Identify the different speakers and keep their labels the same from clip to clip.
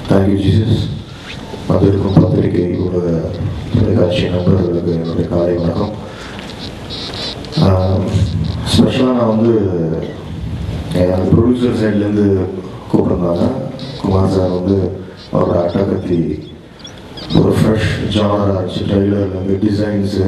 Speaker 1: Thank you Jesus வந்திருக்கும் பத்திரிகை ஊடக தொலைக்காட்சி நண்பர்களுக்கு என்னுடைய காலை வணக்கம் ஸ்பெஷலாக நான் வந்து என் ப்ரொடியூசர் சைட்லேருந்து கூப்பிட்ருந்தாங்க குமார் சார் வந்து அவரோட அட்டகத்தி ஒரு ஃப்ரெஷ் ஜானராக இருந்துச்சு ட்ரெய்லர்லேருந்து டிசைன்ஸு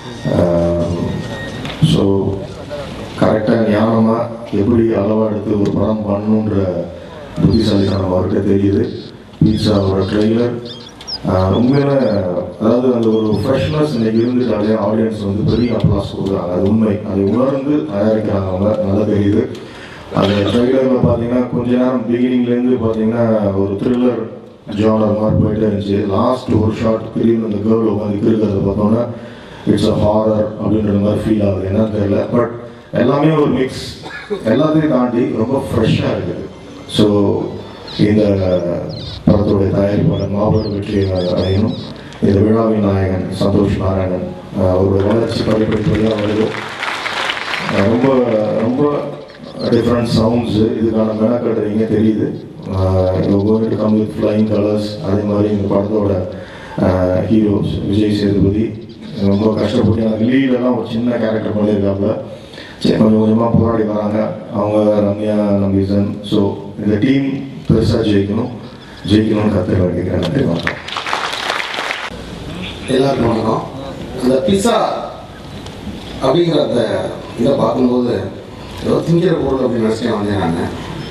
Speaker 1: ஸோ கரெக்டாக ஞானமாக எப்படி அளவாக எடுத்து ஒரு படம் பண்ணணுன்ற புத்திசாலித்தனம் அவர்கிட்ட தெரியுது பீட்சாவோட ட்ரெய்லர் உண்மையில அதாவது அந்த ஒரு ஃப்ரெஷ்னஸ் இன்னைக்கு இருந்துட்டாலே ஆடியன்ஸ் வந்து பெரிய அப்ளாஸ் கொடுக்குறாங்க அது உண்மை அதை உணர்ந்து தயாரிக்கிறாங்க அவங்க நல்லா தெரியுது அந்த ட்ரெய்லரில் பார்த்தீங்கன்னா கொஞ்ச நேரம் பிகினிங்லேருந்து பார்த்தீங்கன்னா ஒரு த்ரில்லர் ஜானர் மாதிரி போயிட்டே இருந்துச்சு லாஸ்ட் ஒரு ஷார்ட் திடீர்னு அந்த கேர்ள் உட்காந்து இருக்கிறத பார்த்தோன்னா இட்ஸ் அ ஹாரர் அப்படின்ற மாதிரி ஃபீல் ஆகுது என்னன்னு தெரியல பட் எல்லாமே ஒரு மிக்ஸ் எல்லாத்தையும் தாண்டி ரொம்ப ஃப்ரெஷ்ஷாக இருக்குது ஸோ இந்த படத்துடைய தயாரிப்பாளர் மாபெரும் வெற்றி அடையணும் இந்த விழாவின் நாயகன் சந்தோஷ் நாராயணன் அஹ் அவருடைய வளர்ச்சி படிப்படிப்படியாக வருது அஹ் ரொம்ப ரொம்ப டிஃப்ரெண்ட் சவுண்ட்ஸு இதுக்கான மெனக்கட்டுறீங்க தெரியுது going to come with flying colours அதே மாதிரி இந்த படத்தோட ஹீரோஸ் விஜய் சேதுபதி ரொம்ப கஷ்டப்பட்டு எனக்கு லீடெல்லாம் ஒரு சின்ன கேரக்டர் பண்ணியிருக்காங்க சரி கொஞ்சம் கொஞ்சமாக போராடி வராங்க அவங்க ரம்யா நம்பீசன் ஸோ இந்த டீம் பெருசாக ஜெயிக்கணும் ஜெயிக்கணும்னு கற்றுக்க வேண்டிக்கிறேன் நன்றி வணக்கம்
Speaker 2: எல்லாருக்கும் வணக்கம் அந்த பிஸா அப்படிங்கிற அந்த இதை பார்க்கும்போது ஏதோ திங்கிற பொருள் அப்படின்னு நினச்சிட்டு வந்தேன் நான்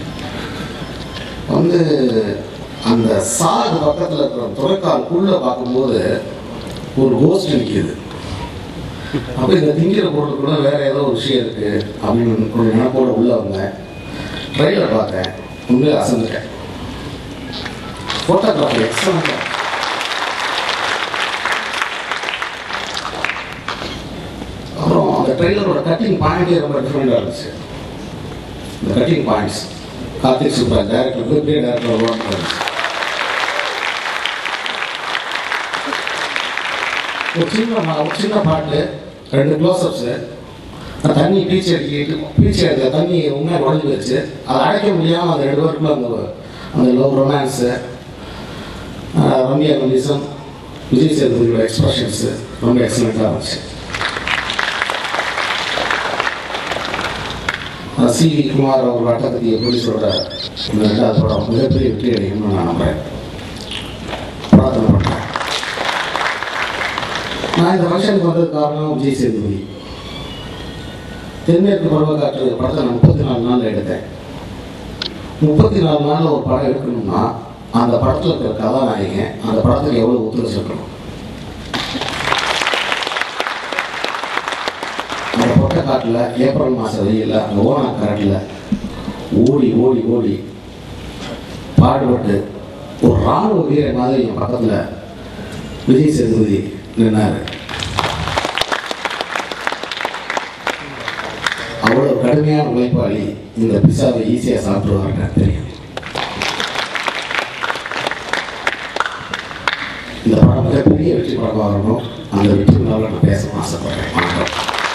Speaker 2: வந்து அந்த சாகு பக்கத்தில் இருக்கிற துறைக்காலுக்குள்ளே பார்க்கும்போது ஒரு கோஸ்ட் நிற்கிது அப்போ இந்த திங்கிற பொருளுக்குள்ள வேற ஏதோ ஒரு விஷயம் இருக்கு அப்படின்னு ஒரு நினைப்போட உள்ள வந்தேன் ட்ரெயிலர் பார்த்தேன் உண்மையில அசந்துட்டேன் ஃபோட்டோகிராஃபர் எக்ஸலண்டாக அப்புறம் அந்த ட்ரெய்லரோட கட்டிங் பாயிண்டே ரொம்ப டிஃப்ரெண்டாக இருந்துச்சு இந்த cutting points Karthik Subbaraj director பெரிய டேரக்டர் உருவாக்க இருந்துச்சு ஒரு சின்ன மா- ஒரு சின்ன பாட்டு ரெண்டு க்ளோஸ்அப்ஸு தண்ணி பீச்சு அடிக்கிட்டு பீச்சு அடிக்கிற தண்ணி உண்மையாக உடஞ்சி வச்சு அதை அடைக்க முடியாமல் அந்த ரெண்டு பேருக்குள்ள அந்த அந்த லவ் ரொமான்ஸு ரம்யா கண்டிசன் விஜய் சேதுபதியோட எக்ஸ்பிரஷன்ஸு ரொம்ப எக்ஸலண்ட்டாக இருந்துச்சு சி வி குமார் அவர் வட்டத்துக்கு போலீஸோட இந்த ரெண்டாவது படம் மிகப்பெரிய வெற்றி அடையணும்னு நான் நம்புறேன் பிரார்த்தனை பண்ணுறேன் நான் இந்த ஃபங்க்ஷனுக்கு வந்தது காரணம் விஜய் சேதுபதி தென்மேற்கு பருவக்காற்று படத்தை நான் முப்பத்தி நாலு நாளில் எடுத்தேன் முப்பத்தி நாலு நாளில் ஒரு படம் எடுக்கணும்னா அந்த படத்தில் இருக்கிற கதாநாயகன் அந்த படத்துக்கு எவ்வளோ ஒத்துழைச்சிருக்கணும் அந்த பொட்டை காட்டில் ஏப்ரல் மாதம் வெயிலில் அந்த ஓனா கரண்டில் ஓடி ஓடி ஓடி பாடுபட்டு ஒரு ராணுவ வீரர் மாதிரி என் பக்கத்தில் விஜய் சேதுபதி நின்னார் அவ்வளோ கடுமையான உழைப்பாளி இந்த பிஸாவை ஈஸியாக சாப்பிடுவாருன்னு எனக்கு தெரியும் இந்த படம் மிகப்பெரிய வெற்றி படமாக வரணும் அந்த வெற்றி விழாவில் நான் பேச ஆசைப்படுறேன் வணக்கம்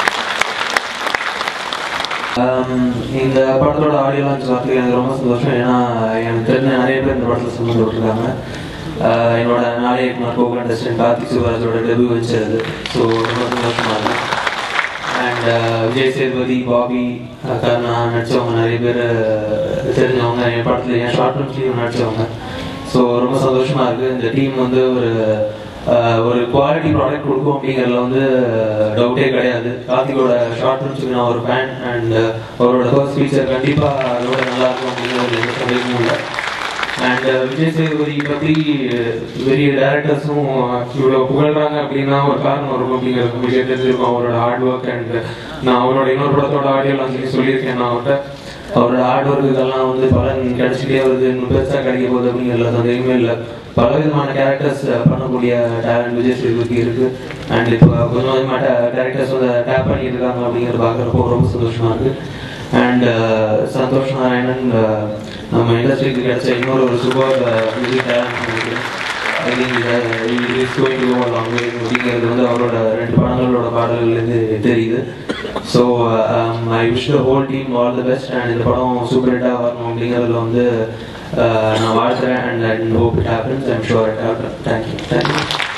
Speaker 3: ஆம், இந்த படத்தோட ஆடியோ லான்ச் வரதுக்கு எனக்கு ரொம்ப சந்தோஷம் ஏன்னா எனக்கு தெரிஞ்ச நிறைய பேர் இந்த படத்தில் சம்மந்தப்பட்டிருக்காங்க ஆஹ் என்னோட நாளைய இயக்குனர் கோ கண்டஸ்டன் கார்த்திக் சிவராஜோட டெபு வச்சு அது ஸோ ரொம்ப சந்தோஷமா இருக்கு அண்ட் விஜய் சேதுபதி பாபி அஹ் கருணா நடிச்சவங்க நிறைய பேர் அஹ் தெரிஞ்சவங்க என் படத்தில் என் ஷார்ட் ஃபிலிம்ஸ்லையும் நடிச்சவங்க ஸோ ரொம்ப சந்தோஷமா இருக்கு இந்த டீம் வந்து ஒரு ஆஹ் ஒரு குவாலிட்டி ப்ராடக்ட் கொடுக்கும் அப்படிங்கிறதுல வந்து டவுட்டே கிடையாது கார்த்திகோட ஷார்ட் ஃபிலிம்ஸுக்கு நான் ஒரு ஃபேன் அண்ட் அவரோட ஃபர்ஸ்ட் ஃபீச்சர் கண்டிப்பாக அதோட நல்லா இருக்கும் அப்படிங்கிறது எந்த சந்தேகமும் இல்லை அண்ட் விஜய் சேதுபதி பற்றி பெரிய டேரக்டர்ஸும் இவ்வளோ புகழ்றாங்க அப்படின்னா ஒரு காரணம் இருக்கும் அப்படிங்கிறது விஷயம் தெரிஞ்சிருக்கும் அவரோட ஹார்ட் ஒர்க் அண்ட் நான் அவரோட இன்னொரு படத்தோட ஆடியோ லான்ச் சொல்லியிருக்கேன் நான் அவர்கிட்ட அவரோட ஹார்ட் ஒர்க்குக்கெல்லாம் வந்து பலன் கிடைச்சிட்டே வருது இன்னும் பெருசாக கிடைக்க போகுது அப்படிங்கிறதுல சந்தேகமே இல்லை பல விதமான கேரக்டர்ஸ் பண்ணக்கூடிய டேலண்ட் விஜய் சேதுபதி இருக்கு அண்ட் இப்போ கொஞ்சம் கொஞ்சமாக கேரக்டர்ஸ் வந்து டேப் பண்ணிட்டு இருக்காங்க அப்படிங்கிறது பார்க்குறப்போ ரொம்ப சந்தோஷமா இருக்கு அண்ட் சந்தோஷ் நாராயணன் uh, நம்ம இண்டஸ்ட்ரிக்கு கிடைச்ச இன்னொரு ஒரு சூப்பர் மியூசிக் டேலண்ட் நினைக்கிறேன் I think is going to go long way அப்படிங்கிறது வந்து அவரோட ரெண்டு படங்களோட பாடல்கள்லேருந்து தெரியுது so I wish the whole team all the best and இந்த படம் சூப்பர் ஹிட்டாக வரணும் அப்படிங்கிறதுல வந்து நான் வாழ்த்துறேன் and and hope it happens I'm sure it happen thank you thank you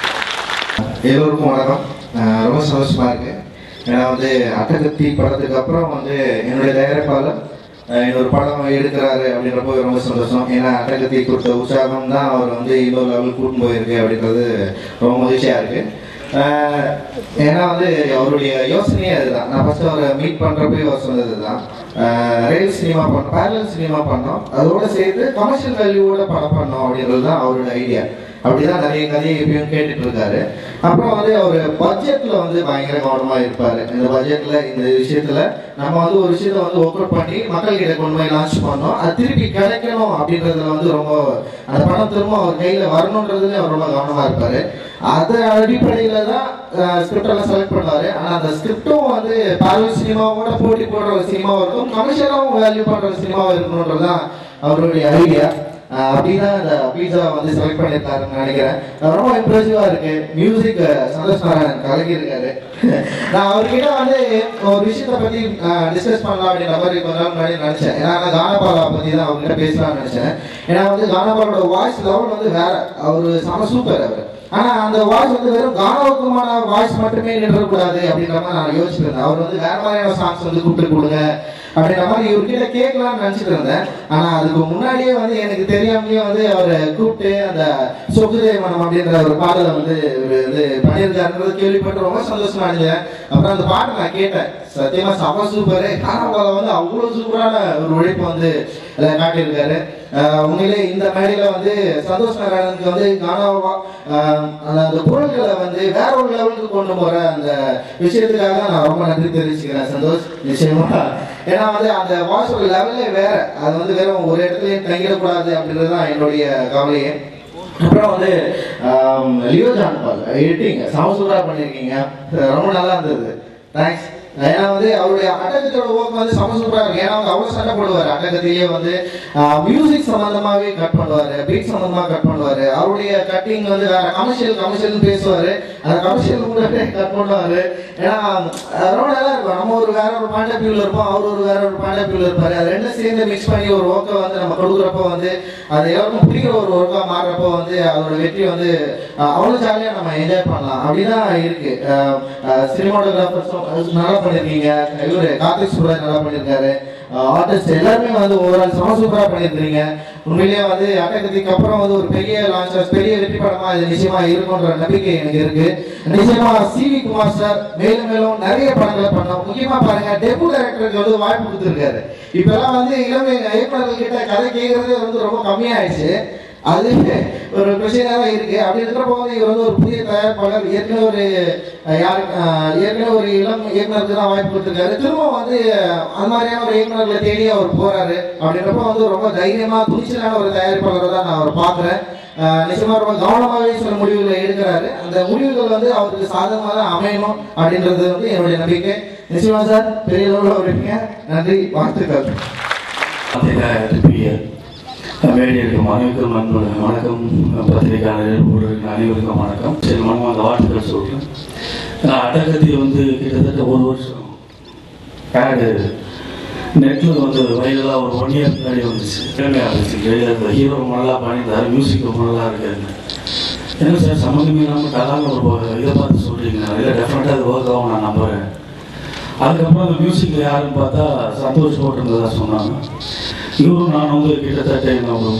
Speaker 4: எல்லோருக்கும் வணக்கம் அஹ் ரொம்ப சந்தோஷமா இருக்கு ஏன்னா வந்து அட்டகத்தி படத்துக்கு அப்புறம் வந்து என்னுடைய தயாரிப்பாளர் அஹ் இன்னொரு படம் எடுக்கிறாரு அப்படின்றப்போ ரொம்ப சந்தோஷம் ஏன்னா அட்டகத்தி கொடுத்த உற்சாகம் தான் அவர் வந்து இன்னொரு லெவல் கூட்டின்னு போயிருக்கு அப்படின்றது ரொம்ப மகிழ்ச்சியா இருக்கு அஹ் ஏன்னா வந்து அவருடைய யோசனையே அதுதான் நான் ஃபர்ஸ்ட் அவரை மீட் பண்றப்போ அவர் சொன்னது தான் ரயில் சினிமா பண்ணோம் பேரல் சினிமா பண்ணோம் அதோட சேர்த்து கமர்ஷியல் வேல்யூவோட படம் பண்ணோம் அப்படின்றது தான் அவரோட ஐடியா அப்படிதான் நிறைய கதையை எப்பயும் கேட்டுட்டு இருக்காரு அப்புறம் வந்து அவர் பட்ஜெட்ல வந்து பயங்கர கவனமா இருப்பாரு இந்த பட்ஜெட்ல இந்த விஷயத்துல நம்ம வந்து ஒரு விஷயத்த வந்து ஒர்க் அவுட் பண்ணி மக்கள் கிட்ட கொண்டு போய் லான்ச் பண்ணோம் அது திருப்பி கிடைக்கணும் அப்படின்றதுல வந்து ரொம்ப அந்த பணம் திரும்ப அவர் கையில வரணுன்றதுல அவர் ரொம்ப கவனமா இருப்பாரு அது அடிப்படையில தான் ஸ்கிரிப்ட் எல்லாம் செலக்ட் பண்ணாரு ஆனா அந்த ஸ்கிரிப்டும் வந்து பார்வல் சினிமாவோட போட்டி போடுற ஒரு சினிமாவும் இருக்கும் கமர்ஷியலாகவும் வேல்யூ பண்ற ஒரு சினிமாவும் இருக்கணுன்றது தான் அவருடைய ஐடியா அப்படிதான் இந்த பீஸா வந்து செலக்ட் பண்ணியிருக்காருன்னு நினைக்கிறேன் அது ரொம்ப இம்ப்ரெசிவா இருக்கு மியூசிக் சந்தோஷ் நாராயணன் கலக்கி இருக்காரு நான் அவர்கிட்ட வந்து ஒரு விஷயத்தை பத்தி டிஸ்கஸ் பண்ணலாம் அப்படின்ற மாதிரி கொஞ்ச நாள் முன்னாடி நினைச்சேன் ஏன்னா நான் கானாபாலா பத்தி தான் அவர்கிட்ட பேசலாம்னு நினைச்சேன் ஏன்னா வந்து கானாபாலோட வாய்ஸ் லெவல் வந்து வேற அவரு செம சூப்பர் அவர் ஆனா அந்த வாய்ஸ் வந்து வெறும் கானாவுக்குமான வாய்ஸ் மட்டுமே நின்றக்கூடாது அப்படின்ற மாதிரி நான் யோசிச்சுட்டு இருந்தேன் அவர் வந்து வேற மாதிரியான சாங்ஸ் வந்து கூப்பிட்டு கொடுங்க அப்படின்ற மாதிரி இவர்கிட்ட கேட்கலாம்னு நினைச்சிட்டு இருந்தேன் ஆனா அதுக்கு முன்னாடியே வந்து எனக்கு தெரியாமலே வந்து அவரை கூப்பிட்டு அந்த சொகுதே மனம் அப்படின்ற ஒரு பாடலை வந்து இவரு வந்து பண்ணியிருக்காருன்றது கேள்விப்பட்டு ரொம்ப சந்தோஷமா இருந்தேன் அப்புறம் அந்த பாட்டை நான் கேட்டேன் சத்தியமா செம சூப்பரு கானாபால வந்து அவ்வளவு சூப்பரான ஒரு உழைப்பு வந்து அதில் காட்டியிருக்காரு ஆஹ் உண்மையிலே இந்த மேடையில வந்து சந்தோஷ் நாராயணனுக்கு வந்து கானாவா ஆஹ் அந்த அந்த குரல்களை வந்து வேற ஒரு லெவலுக்கு கொண்டு போற அந்த விஷயத்துக்காக நான் ரொம்ப நன்றி தெரிவிச்சுக்கிறேன் சந்தோஷ் நிச்சயமா ஏன்னா வந்து அந்த வாய்ஸோட லெவலே வேற அது வந்து வெறும் ஒரு இடத்துலயே தங்கிடக்கூடாது அப்படின்றது தான் என்னுடைய கவலையே அப்புறம் வந்து ஆம், லியோ ஜான் பால் எடிட்டிங் சமசூரா பண்ணியிருக்கீங்க ரொம்ப நல்லா இருந்தது தேங்க்ஸ் ஏன்னா வந்து அவருடைய அட்டகத்தோட ஒர்க் வந்து செம சூப்பரா இருக்கு ஏன்னா அவங்க அவ்வளவு சண்டை போடுவார் அட்டகத்திலேயே வந்து மியூசிக் சம்பந்தமாவே கட் பண்ணுவாரு பீட் சம்பந்தமா கட் பண்ணுவாரு அவருடைய கட்டிங் வந்து வேற கமர்ஷியல் கமர்ஷியல் பேசுவாரு அந்த கமர்ஷியல் கூட கட் பண்ணுவாரு ஏன்னா அஹ், ரொம்ப நல்லா இருக்கும் நம்ம ஒரு வேற ஒரு பாயிண்ட் ஆஃப் வியூல இருப்போம் அவர் ஒரு வேற ஒரு பாயிண்ட் ஆஃப் வியூல இருப்பாரு அது ரெண்டும் சேர்ந்து மிக்ஸ் பண்ணி ஒரு ஒர்க்கை வந்து நம்ம கொடுக்குறப்போ வந்து அது எல்லாருக்கும் பிடிக்கிற ஒரு ஒர்க்கா மாறுறப்போ வந்து அதோட வெற்றி வந்து அஹ், அவ்வளவு ஜாலியா நம்ம என்ஜாய் பண்ணலாம் அப்படிதான் இருக்கு சினிமாட்டோகிராஃபர்ஸும் நல்லா பண்ணிருக்கீங்க இவரு கார்த்திக் சுப்ராஜ் நல்லா பண்ணிருக்காரு ஆர்டிஸ்ட் எல்லாருமே வந்து ஓவரால் சம சூப்பரா பண்ணிருக்கீங்க உண்மையிலேயே வந்து அட்டகத்துக்கு அப்புறம் வந்து ஒரு பெரிய லான்ச்சஸ் பெரிய வெற்றி படமா இது நிச்சயமா இருக்கும்ன்ற நம்பிக்கை எனக்கு இருக்கு நிச்சயமா சி வி குமார் சார் மேலும் மேலும் நிறைய படங்களை பண்ணோம் முக்கியமா பாருங்க டெபு டைரக்டருக்கு வந்து வாய்ப்பு கொடுத்துருக்காரு இப்பெல்லாம் வந்து இளமை இயக்குநர்கள் கிட்ட கதை கேட்கறதே வந்து ரொம்ப கம்மியாயிடுச்சு அது ஒரு பிரச்சனையா தான் இருக்கு அப்படி இருக்கிறப்போ வந்து இவர் வந்து ஒரு புதிய தயாரிப்பாளர் ஏற்கனவே ஒரு அஹ், யாரு அஹ், ஏற்கனவே ஒரு இளம் இயக்குனருக்கு தான் வாய்ப்பு கொடுத்துருக்காரு திரும்ப வந்து அஹ், அந்த மாதிரியான ஒரு இயக்குனர்களை தேடி அவர் போறாரு அப்படின்றப்ப வந்து ரொம்ப தைரியமா துணிச்சலான ஒரு தயாரிப்பாளரை தான் நான் அவரை பார்க்குறேன் நிச்சயமா ரொம்ப கவனமாகவே சில முடிவுகளை எடுக்கிறாரு அந்த முடிவுகள் வந்து அவருக்கு சாதகமாக தான் அமையணும் அப்படின்றது வந்து என்னுடைய நம்பிக்கை நிச்சயமா சார் பெரிய அளவில் வருவீங்க நன்றி வாழ்த்துக்கள்
Speaker 5: பத்திரிகையாளர் மேடையிற்கு அனைவருக்கும் அன்பு வணக்கம் பத்திரிகையாளர்கள் ஊழியர்கள் அனைவருக்கும் வணக்கம் சரி மனம் அந்த வாழ்த்துக்கள் சொல்கிறேன் நான் அடகத்தி வந்து கிட்டத்தட்ட ஒரு வருஷம் ஆடு நெட்டில் வந்து வயலாக ஒரு ஒன் இயர் முன்னாடி வந்துச்சு திறமையாக இருந்துச்சு அந்த ஹீரோ நல்லா பண்ணியிருந்தாரு மியூசிக் ரொம்ப நல்லா இருக்காரு என்ன சார் சம்மந்தமே இல்லாமல் கலால ஒரு இதை பார்த்து சொல்கிறீங்க இல்லை டெஃபினட்டாக அது ஒர்க் ஆகும் நான் நம்புகிறேன் அதுக்கப்புறம் அந்த மியூசிக்கில் யாருன்னு பார்த்தா சந்தோஷ் போட்டிருந்ததா சொன்னாங்க இவரும் நான் வந்து கிட்டத்தட்ட என்ன ஒரு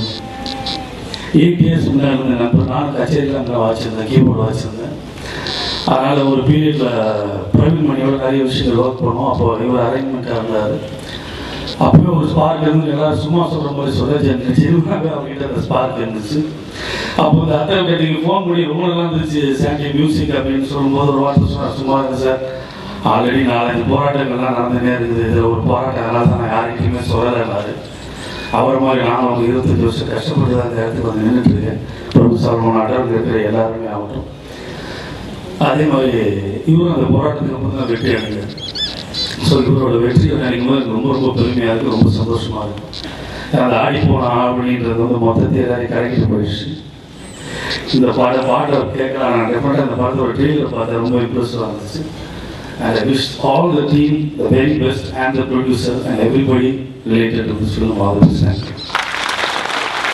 Speaker 5: எயிட் இயர்ஸ் முன்னாடி இருந்த நம்பர் நானும் கச்சேரியில் அங்கே வாச்சிருந்தேன் கீபோர்டு வாச்சிருந்தேன் அதனால் ஒரு பீரியடில் பிரவீன் மணியோட நிறைய விஷயங்கள் ஒர்க் பண்ணோம் அப்போ இவர் அரேஞ்ச்மெண்ட்டாக இருந்தார் அப்பவே ஒரு ஸ்பார்க் இருந்து எல்லாரும் சும்மா சொல்கிற மாதிரி சொல்ல நிச்சயமாக அவர்கிட்ட அந்த ஸ்பார்க் இருந்துச்சு அப்போ இந்த அத்தை கேட்டீங்க ஃபோன் பண்ணி ரொம்ப நல்லா இருந்துச்சு சாண்டி மியூசிக் அப்படின்னு சொல்லும்போது ஒரு வார்த்தை சொன்னார் சும்மா இருங்க சார் ஆல்ரெடி நாலஞ்சு போராட்டங்கள்லாம் நடந்துனே இருக்குது இதில் ஒரு போராட்டம் அதனால தான் நான் யார்கிட்டையுமே சொல்லலைன்னாரு அவர் மாதிரி நானும் அவங்க இருபத்தஞ்சு வருஷம் கஷ்டப்பட்டு தான் அந்த இடத்துக்கு வந்து நின்றுட்டு இருக்கேன் பிரபு சர்மன் அடர்ந்து இருக்கிற எல்லாருமே ஆகட்டும் அதே மாதிரி இவரும் அந்த போராட்டத்துக்கு அப்புறம் தான் வெற்றி அடைஞ்சார் ஸோ இவரோட வெற்றியை நினைக்கும் போது எனக்கு ரொம்ப ரொம்ப பெருமையாக இருக்குது ரொம்ப சந்தோஷமாக இருக்கும் அந்த ஆடி போன அப்படின்றது வந்து மொத்தத்தை எல்லாரையும் கரைக்கிட்டு போயிடுச்சு இந்த பாட பாட்டை கேட்கலாம் நான் டெஃபினட்டாக இந்த படத்தோட ட்ரெயிலர் பார்த்தேன் ரொம்ப இம்ப்ரெசிவாக இருந்துச்சு And I wish all the team the very best and the producer and everybody related to this film all the best. Thank you.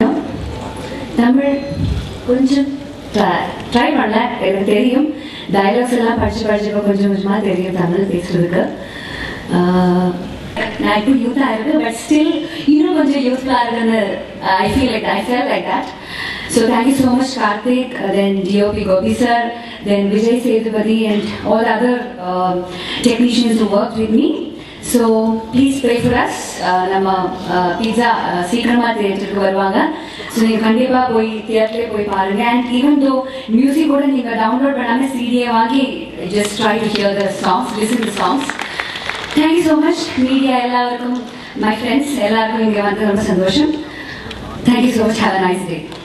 Speaker 6: Tamil கொஞ்சம் ட்ரை பண்ணல எனக்கு தெரியும் டயலாக்ஸ் எல்லாம் படிச்சு படிச்சு கொஞ்சம் கொஞ்சமாக தெரியும் தமிழ் பேசுறதுக்கு ஆஹ், நான் இப்போ யூத்தாக இருக்கு பட் ஸ்டில் இன்னும் கொஞ்சம் யூத்ஃபுல்லாக இருக்குன்னு I feel like I feel like that so thank you so much Karthik then D O P Gopi sir then Vijay Sethupathi and all other technicians work with me so please pray for us நம்ம பீஸா சீக்கிரமாக தியேட்டருக்கு வருவாங்க ஸோ நீங்கள் கண்டிப்பாக போய் தியேட்டரே போய் பாருங்க அண்ட் ஈவன் தோ மியூசிக் கூட நீங்கள் டவுன்லோட் பண்ணாமல் சிடியை வாங்கி just try to hear the songs listen to songs thank you so much media எல்லாருக்கும் மை ஃப்ரெண்ட்ஸ் எல்லாருக்கும் இங்கே வந்து ரொம்ப சந்தோஷம் thank you so much have a nice day